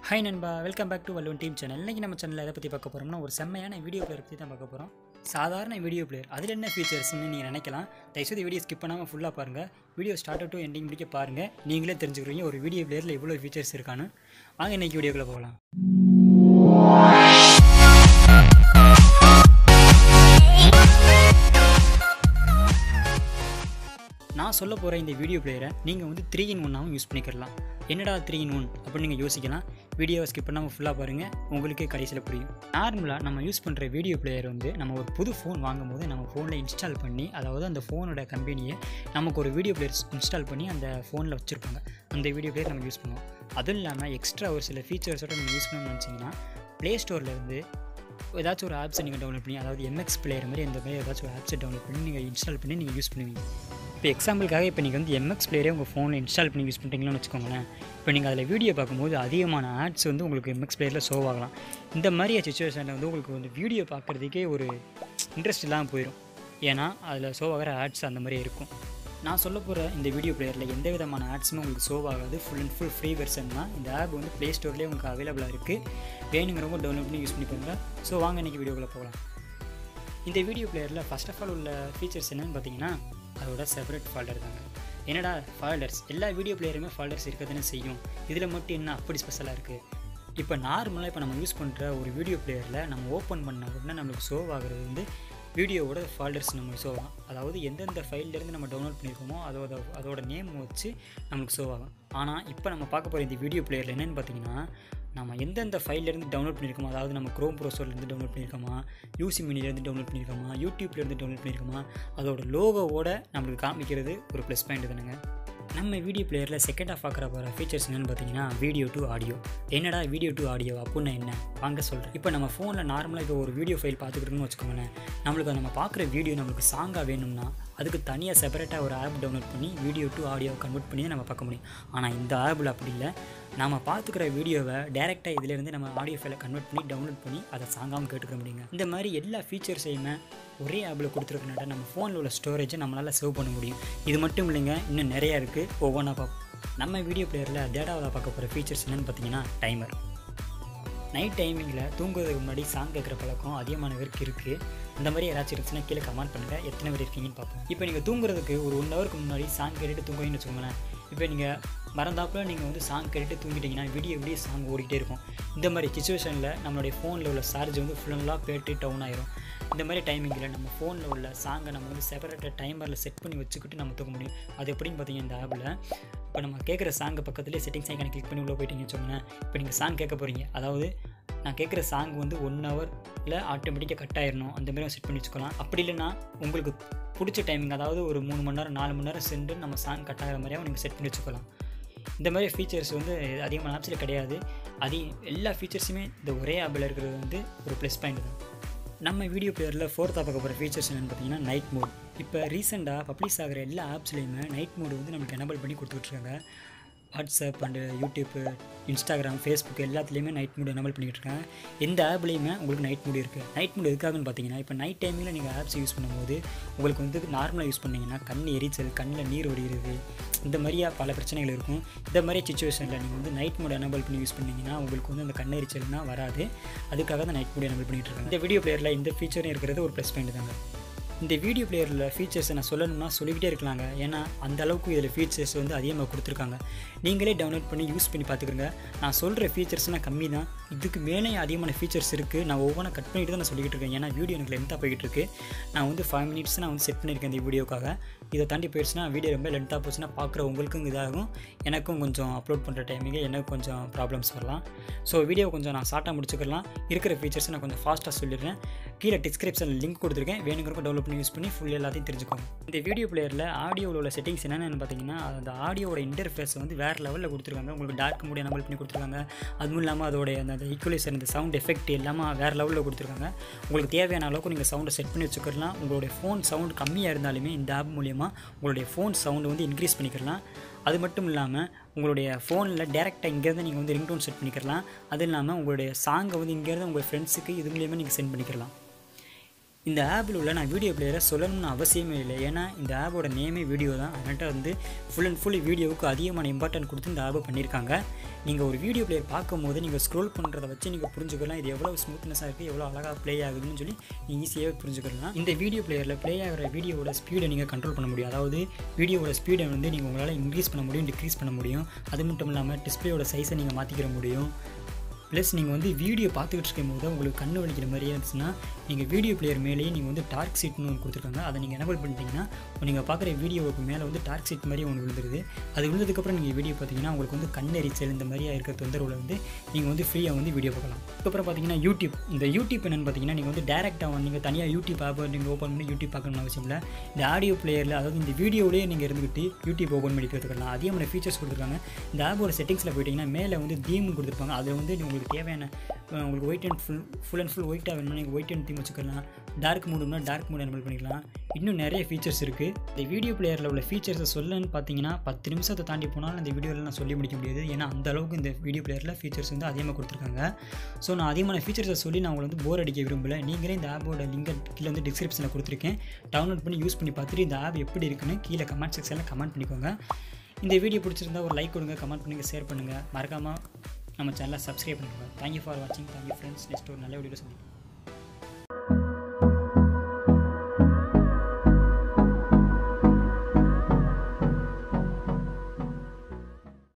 hi நண்பா welcome back to Valluvan team channel இன்றைக்கி நம்ம சேனலில் எதை பற்றி பார்க்க போகிறோம்னா ஒரு செம்மையான வீடியோ பிளேயர் பற்றி தான் பார்க்க போகிறோம் சாதாரண வீடியோ பிளேயர் அதில் என்ன ஃபீச்சர்ஸ்னு நீங்கள் நினைக்கலாம் தயவுசெய்து வீடியோ ஸ்கிப் பண்ணாமல் ஃபுல்லாக பாருங்கள் வீடியோ ஸ்டார்ட் டு எண்டிங் முடிக்க பாருங்கள் நீங்களே தெரிஞ்சுக்கிறீங்க ஒரு வீடியோ பிளேயரில் எவ்வளோ ஃபீச்சர்ஸ் இருக்கான்னு வாங்க இன்றைக்கி வீடியோக்குள்ளே போகலாம் நான் சொல்ல போகிற இந்த வீடியோ பிளேயரை நீங்கள் வந்து த்ரீ இன் ஒன்னாகவும் யூஸ் பண்ணிக்கலாம் என்னடா த்ரீ இன் ஒன் அப்படின்னு நீங்கள் யோசிக்கலாம் வீடியோவை ஸ்கிப் பண்ணாமல் ஃபுல்லாக பாருங்கள் உங்களுக்கே கடைசியில் புரியும் நார்மலாக நம்ம யூஸ் பண்ணுற வீடியோ பிளேயர் வந்து நம்ம ஒரு புது ஃபோன் வாங்கும்போது நம்ம ஃபோனில் இன்ஸ்டால் பண்ணி அதாவது அந்த ஃபோனோட கம்பெனியை நமக்கு ஒரு வீடியோ பிளேயர் இன்ஸ்டால் பண்ணி அந்த ஃபோனில் வச்சுருப்பாங்க அந்த வீடியோ பிளேயர் நம்ம யூஸ் பண்ணுவோம் அதுவும் இல்லாமல் எக்ஸ்ட்ரா ஒரு சில ஃபீச்சர்ஸோட நீங்கள் யூஸ் பண்ணணும்னு நினச்சிங்கன்னா ப்ளே ஸ்டோர்லேருந்து ஏதாச்சும் ஒரு ஆப்ஸை நீங்கள் டவுன்லோட் பண்ணி அதாவது எம்எக்ஸ் பிளேயர் மாதிரி இந்த மாதிரி ஏதாச்சும் ஒரு ஆப்ஸை டவுன்லோட் பண்ணி நீங்கள் இன்ஸ்டால் பண்ணி நீங்கள் யூஸ் பண்ணுவீங்க இப்போ எக்ஸாம்பிளுக்காக இப்போ நீங்கள் வந்து எம்எக்ஸ் பிளேயரே உங்கள் ஃபோனில் இன்ஸ்டால் பண்ணி யூஸ் பண்ணுறீங்கன்னு வச்சுக்கோங்களேன் இப்போ நீங்கள் அதில் வீடியோ பார்க்கும்போது அதிகமான ஆட்ஸ் வந்து உங்களுக்கு எம்எக்ஸ் பிளேயரில் ஷோ ஆகலாம் இந்த மாதிரி சுச்சுவேஷனில் வந்து உங்களுக்கு வந்து வீடியோ பார்க்குறதுக்கே ஒரு இன்ட்ரெஸ்ட் இல்லாமல் போயிடும் ஏன்னா அதில் ஷோ ஆகிற ஆட்ஸ் அந்த மாதிரி இருக்கும் நான் சொல்ல போகிற இந்த வீடியோ பிளேயரில் எந்த விதமான ஆட்ஸுமே உங்களுக்கு ஷோ ஆகாது full and full free version தான் இந்த ஆப் வந்து ப்ளே ஸ்டோர்லேயே உங்களுக்கு அவைலபிளாக இருக்குது வேணுங்கிறவங்க டவுன்லோட் பண்ணி யூஸ் பண்ணி பாருங்கள் ஸோ வாங்க இன்றைக்கி வீடியோக்குள்ளே போகலாம் இந்த வீடியோ பிளேயரில் ஃபஸ்ட் ஆஃப் ஆல் உள்ள ஃபீச்சர்ஸ் என்னென்னு பார்த்தீங்கன்னா அதோட செப்பரேட் ஃபால்டர் தாங்க என்னடா ஃபால்டர்ஸ் எல்லா வீடியோ பிளேயருமே ஃபால்டர்ஸ் இருக்க தானே செய்யும் இதில் மட்டும் என்ன அப்படி ஸ்பெஷலாக இருக்குது இப்போ நார்மலாக இப்போ நம்ம யூஸ் பண்ணுற ஒரு வீடியோ பிளேயரில் நம்ம ஓப்பன் பண்ண உடனே நம்மளுக்கு ஷோ ஆகுறது வந்து வீடியோவோட ஃபால்டர்ஸ் நம்ம ஷோ ஆகும் அதாவது எந்தெந்த ஃபைல்லேருந்து நம்ம டவுன்லோட் பண்ணியிருக்கோமோ அதோட அதோட நேம் வச்சு நம்மளுக்கு ஷோ ஆகும் ஆனால் இப்போ நம்ம பார்க்க போகிற இந்த வீடியோ பிளேயரில் என்னென்னு பார்த்தீங்கன்னா நம்ம எந்தெந்த ஃபைல்லேருந்து டவுன்லோட் பண்ணியிருக்கோமோ அதாவது நம்ம க்ரோம் ப்ரோசர்லேருந்து டவுன்லோட் பண்ணியிருக்கோமா யூசி மினிலேருந்து டவுன்லோட் பண்ணியிருக்கோமா யூடியூப்லேருந்து டவுன்லோட் பண்ணியிருக்கோமா அதோட லோகோவோட நம்மளுக்கு காமிக்கிறது ஒரு ப்ளஸ் பாயிண்ட் தானுங்க நம்ம வீடியோ பிளேயரில் செகண்ட் ஆஃப் பார்க்குற போகிற ஃபீச்சர்ஸ் என்னென்னு பார்த்தீங்கன்னா வீடியோ டு ஆடியோ என்னடா வீடியோ டு ஆடியோ அப்படின்னா என்ன வாங்க சொல்கிறேன் இப்போ நம்ம ஃபோனில் நார்மலாக இப்போ ஒரு வீடியோ ஃபைல் பார்த்துக்கிட்டோம்னு வச்சுக்கோங்களேன் நம்மளுக்கு நம்ம பார்க்குற வீடியோ நம்மளுக்கு சாங்காக வேணும்னா அதுக்கு தனியாக செப்பரேட்டாக ஒரு ஆப் டவுன்லோட் பண்ணி வீடியோ டு ஆடியோ கன்வெர்ட் பண்ணி நம்ம பார்க்க முடியும் ஆனால் இந்த ஆப்பில் அப்படி இல்லை நம்ம பார்த்துக்கிற வீடியோவை டேரெக்டாக இதிலேருந்து நம்ம ஆடியோ ஃபைலை கன்வெர்ட் பண்ணி டவுன்லோட் பண்ணி அதை சாங்காகவும் கேட்டுக்க முடியுங்க இந்த மாதிரி எல்லா ஃபீச்சர்ஸையுமே ஒரே ஆப்பில் கொடுத்துருக்கனால நம்ம ஃபோனில் உள்ள ஸ்டோரேஜை நம்மளால் சேவ் பண்ண முடியும் இது மட்டும் இல்லைங்க இன்னும் நிறையா இருக்குது ஒவ்வொன்றா பார்ப்போம் நம்ம வீடியோ பிளேயரில் தேடாவில் பார்க்க போகிற ஃபீச்சர்ஸ் என்னென்னு பார்த்தீங்கன்னா டைமர் நைட் டைமிங்கில் தூங்குறதுக்கு முன்னாடி சாங் கேட்குற பழக்கம் அதிகமான பேருக்கு இருக்குது அந்த மாதிரி ஏதாச்சும் இருந்துச்சுன்னா கீழே கமெண்ட் பண்ணுங்கள் எத்தனை பேர் இருக்கீங்கன்னு பார்ப்போம் இப்போ நீங்கள் தூங்குறதுக்கு ஒரு ஒன் ஹவருக்கு முன்னாடி சாங் கேட்டுட்டு தூங்குவீங்கன்னு வச்சுக்கோங்களேன் இப்போ நீங்கள் மறந்தாப்பில் நீங்கள் வந்து சாங் கேட்டுட்டு தூங்கிட்டீங்கன்னா விடிய விடிய சாங் ஓடிக்கிட்டே இருக்கும் இந்த மாதிரி சுச்சுவேஷனில் நம்மளுடைய ஃபோனில் உள்ள சார்ஜ் வந்து ஃபுல்லாக போயிட்டு டவுன் ஆயிரும் இந்த மாதிரி டைமிங்கில் நம்ம ஃபோனில் உள்ள சாங்கை நம்ம வந்து செப்பரேட்டாக டைமரில் செட் பண்ணி வச்சுக்கிட்டு நம்ம தூக்க முடியும் அது எப்படின்னு பார்த்தீங்கன்னா இந்த ஆப்பில் இப்போ நம்ம கேட்குற சாங்கை பக்கத்துலேயே செட்டிங்ஸ் ஐக்கான கிளிக் பண்ணி உள்ளே போயிட்டீங்கன்னு வச்சோம்னா இப்போ நீங்கள் சாங் கேட்க போகிறீங்க அதாவது நான் கேட்குற சாங் வந்து ஒன் ஹவரில் ஆட்டோமேட்டிக்காக கட் ஆயிடணும் அந்த மாதிரி செட் பண்ணி வச்சுக்கலாம் அப்படி இல்லைன்னா உங்களுக்கு பிடிச்ச டைமிங் அதாவது ஒரு மூணு மணி நேரம் நாலு மணி நேரம் சென்று நம்ம சாங் கட் ஆகிற மாதிரியாகவும் நீங்கள் செட் பண்ணி வச்சுக்கலாம் இந்த மாதிரி ஃபீச்சர்ஸ் வந்து அதிகமான ஆப்ஸில் கிடையாது அது எல்லா ஃபீச்சர்ஸுமே இந்த ஒரே ஆப்பில் இருக்கிறது வந்து ஒரு ப்ளஸ் பாயிண்ட் தான் நம்ம வீடியோ பிளேயரில் ஃபோர்த்தாக பார்க்க போகிற ஃபீச்சர்ஸ் என்னென்னு பார்த்தீங்கன்னா நைட் மோட் இப்போ ரீசெண்டாக பப்ளிஷ் ஆகிற எல்லா ஆப்ஸ்லேயுமே நைட் மோடு வந்து நமக்கு எனபிள் பண்ணி கொடுத்துட்ருக்காங்க WhatsApp and YouTube Instagram Facebook எல்லாத்துலேயுமே நைட் மூடு எனபிள் பண்ணிகிட்டு இருக்காங்க எந்த ஆப்லேயுமே உங்களுக்கு நைட் மூடு இருக்குது நைட் மூடு எதுக்காகன்னு பார்த்தீங்கன்னா இப்போ நைட் டைமில் நீங்கள் ஆப்ஸ் யூஸ் பண்ணும்போது உங்களுக்கு வந்து நார்மலாக யூஸ் பண்ணிங்கன்னா கண் எரிச்சல் கண்ணில் நீர் வடிகிறது இந்த மாதிரியா பல பிரச்சனைகள் இருக்கும் இந்த மாதிரி சுச்சுவேஷனில் நீங்கள் வந்து நைட் மோட் எனபிள் பண்ணி யூஸ் பண்ணிங்கன்னா உங்களுக்கு வந்து அந்த கண் எரிச்சல்னா வராது அதுக்காக தான் நைட் மோட் எனபிள் பண்ணிகிட்டு இருக்காங்க இந்த வீடியோ பிளேயரில் இந்த ஃபீச்சரும் இருக்கிறது ஒரு ப்ளஸ் பாயிண்ட் தாங்க இந்த வீடியோ பிளேயரில் ஃபீச்சர்ஸை நான் சொல்லணும்னா சொல்லிக்கிட்டே இருக்கலாங்க ஏன்னா அந்த அளவுக்கு இதில் ஃபீச்சர்ஸ் வந்து அதிகமாக கொடுத்துருக்காங்க நீங்களே டவுன்லோட் பண்ணி யூஸ் பண்ணி பார்த்துக்கிறங்க நான் சொல்கிற ஃபீச்சர்ஸ்னால் கம்மி தான் இதுக்கு மேலே அதிகமான ஃபீச்சர்ஸ் இருக்குது நான் ஒவ்வொன்றா கட் பண்ணிட்டு தான் நான் சொல்லிக்கிட்டு இருக்கேன் ஏன்னா வீடியோ எனக்கு லென்த்தாக போய்கிட்டு இருக்கு நான் வந்து ஃபைவ் மினிட்ஸ் நான் வந்து செட் பண்ணியிருக்கேன் இந்த வீடியோக்காக இதை தாண்டி போயிடுச்சுன்னா வீடியோ ரொம்ப லென்த்தாக போச்சுன்னா பார்க்குற உங்களுக்கும் இதாகும் எனக்கும் கொஞ்சம் அப்லோட் பண்ணுற டைமிங்கே எனக்கு கொஞ்சம் ப்ராப்ளம்ஸ் வரலாம் ஸோ வீடியோ கொஞ்சம் நான் ஷார்ட்டாக முடிச்சுக்கலாம் இருக்கிற ஃபீச்சர்ஸை நான் கொஞ்சம் ஃபாஸ்ட்டாக சொல்லிடுறேன் கீழே டிஸ்கிரிப்ஷனில் லிங்க் கொடுத்துருக்கேன் வேணுங்கிறப்ப டெவலப் பண்ணி யூஸ் பண்ணி ஃபுல் எல்லாத்தையும் தெரிஞ்சுக்கோங்க இந்த வீடியோ பிளேயரில் ஆடியோவில் உள்ள செட்டிங்ஸ் என்னென்னு பார்த்தீங்கன்னா அந்த ஆடியோட இன்டர்ஃபேஸ் வந்து வேறு லெவலில் கொடுத்துருக்காங்க உங்களுக்கு டார்க் மூடி எனபிள் பண்ணி கொடுத்துருக்காங்க அதுவும் இல்லாமல் அதோடைய அந்த ஈக்குவலைசர் இந்த சவுண்ட் எஃபெக்ட் எல்லாமே வேறு லெவலில் கொடுத்துருக்காங்க உங்களுக்கு தேவையான அளவுக்கு நீங்கள் சவுண்டை செட் பண்ணி வச்சுக்கலாம் உங்களுடைய ஃபோன் சவுண்ட் கம்மியாக இருந்தாலுமே இந்த ஆப் மூலியமாக உங்களுடைய ஃபோன் சவுண்டை வந்து இன்க்ரீஸ் பண்ணிக்கலாம் அது மட்டும் இல்லாமல் உங்களுடைய ஃபோனில் டேரெக்டாக இங்கேருந்து நீங்கள் வந்து ரிங்டோன் செட் பண்ணிக்கலாம் அது இல்லாமல் உங்களுடைய சாங்கை வந்து இங்கேருந்து உங்கள் ஃப்ரெண்ட்ஸுக்கு இது மூலியமாக நீங்கள் சென்ட் பண்ணிக்கலாம் இந்த ஆப்பில் உள்ள நான் வீடியோ பிளேயரை சொல்லணும்னு அவசியமே இல்லை ஏன்னா இந்த ஆப்போட நேமே வீடியோ தான் அதனால வந்து ஃபுல் அண்ட் ஃபுல் வீடியோவுக்கு அதிகமான இம்பார்ட்டன்ட் கொடுத்து இந்த ஆப்பை பண்ணியிருக்காங்க நீங்கள் ஒரு வீடியோ பிளேயர் பார்க்கும்போது நீங்கள் ஸ்க்ரோல் பண்ணுறத வச்சு நீங்கள் புரிஞ்சுக்கலாம் இது எவ்வளோ ஸ்மூத்னஸாக இருக்குது எவ்வளோ அழகாக ப்ளே ஆகுதுன்னு சொல்லி நீங்கள் ஈஸியாகவே புரிஞ்சுக்கலாம் இந்த வீடியோ பிளேயரில் ப்ளே ஆகிற வீடியோவோட ஸ்பீடை நீங்கள் கண்ட்ரோல் பண்ண முடியும் அதாவது வீடியோவோட ஸ்பீடை வந்து நீங்கள் உங்களால் இன்க்ரீஸ் பண்ண முடியும் டிக்ரீஸ் பண்ண முடியும் அது மட்டும் இல்லாமல் டிஸ்பிளேயோட சைஸை நீங்கள் மாற்றிக்கிற முடியும் ப்ளஸ் நீங்கள் வந்து வீடியோ பார்த்துக்கிட்டு இருக்கும் போது உங்களுக்கு கண்ணு வலிக்கிற மாதிரி இருந்துச்சுன்னா நீங்கள் வீடியோ பிளேயர் மேலேயே நீங்கள் வந்து டார்க் சீட்னு ஒன்று கொடுத்துருக்காங்க அதை நீங்கள் எனபிள் பண்ணிட்டீங்கன்னா நீங்கள் பார்க்குற வீடியோவுக்கு மேலே வந்து டார்க் சீட் மாதிரி ஒன்று விழுந்துருது அது விழுந்ததுக்கப்புறம் நீங்கள் வீடியோ பார்த்தீங்கன்னா உங்களுக்கு வந்து கண்ணெரிச்சல் இந்த மாதிரியாக இருக்கிற தொந்தரவில் வந்து நீங்கள் வந்து ஃப்ரீயாக வந்து வீடியோ பார்க்கலாம் அதுக்கப்புறம் பார்த்தீங்கன்னா யூடியூப் இந்த யூடியூப் என்னென்னு பார்த்தீங்கன்னா நீங்கள் வந்து டேரெக்டாக நீங்கள் தனியாக யூடியூப் ஆப் நீங்கள் ஓப்பன் பண்ணி யூடியூப் பார்க்கணும்னு அவசியம் இல்லை இந்த ஆடியோ பிளேயரில் அதாவது இந்த வீடியோவிலேயே நீங்கள் இருந்துக்கிட்டு யூடியூப் ஓப்பன் பண்ணி கற்றுக்கலாம் அதிகமான ஃபீச்சர்ஸ் கொடுத்துருக்காங்க இந்த ஆப்போட செட்டிங்ஸில் போயிட்டீங்கன்னா மேலே வந்து தீம் கொடுத்துருப்பாங்க அதில் வந்து உங்களுக்கு தேவையான அஹ் உங்களுக்கு white and full full and full ஒயிட்டாக வேணும்னா நீங்கள் ஒயிட் அண்ட் தீம் வச்சுக்கலாம் டார்க் மூடுனா டார்க் மூட் எனபிள் பண்ணிக்கலாம் இன்னும் நிறைய ஃபீச்சர்ஸ் இருக்குது இந்த வீடியோ பிளேயரில் உள்ள ஃபீச்சர்ஸை சொல்லணும்னு பார்த்தீங்கன்னா பத்து நிமிஷத்தை தாண்டி போனாலும் இந்த வீடியோவில் நான் சொல்லி முடிக்க முடியாது ஏன்னா அந்த அளவுக்கு இந்த வீடியோ பிளேயரில் ஃபீச்சர்ஸ் வந்து அதிகமாக கொடுத்துருக்காங்க ஸோ நான் அதிகமான ஃபீச்சர்ஸை சொல்லி நான் உங்களை வந்து போர் அடிக்க விரும்பல நீங்களே இந்த ஆப்போட லிங்கை கீழே வந்து டிஸ்கிரிப்ஷனில் கொடுத்துருக்கேன் டவுன்லோட் பண்ணி யூஸ் பண்ணி பார்த்துட்டு இந்த ஆப் எப்படி இருக்குன்னு கீழே கமெண்ட் செக்ஷனில் கமெண்ட் பண்ணிக்கோங்க இந்த வீடியோ பிடிச்சிருந்தா ஒரு லைக் கொடுங்க கமெண்ட் பண்ணுங்கள் ஷேர் பண்ணுங்கள் மறக்காமல் நம்ம சேனலை சப்ஸ்கிரைப் பண்ணுங்கள் தேங்க்யூ ஃபார் வாட்சிங் தேங்க்யூ ஃப்ரெண்ட்ஸ் நெக்ஸ்ட் ஒரு நல்ல வீடியோ சந்திப்போம்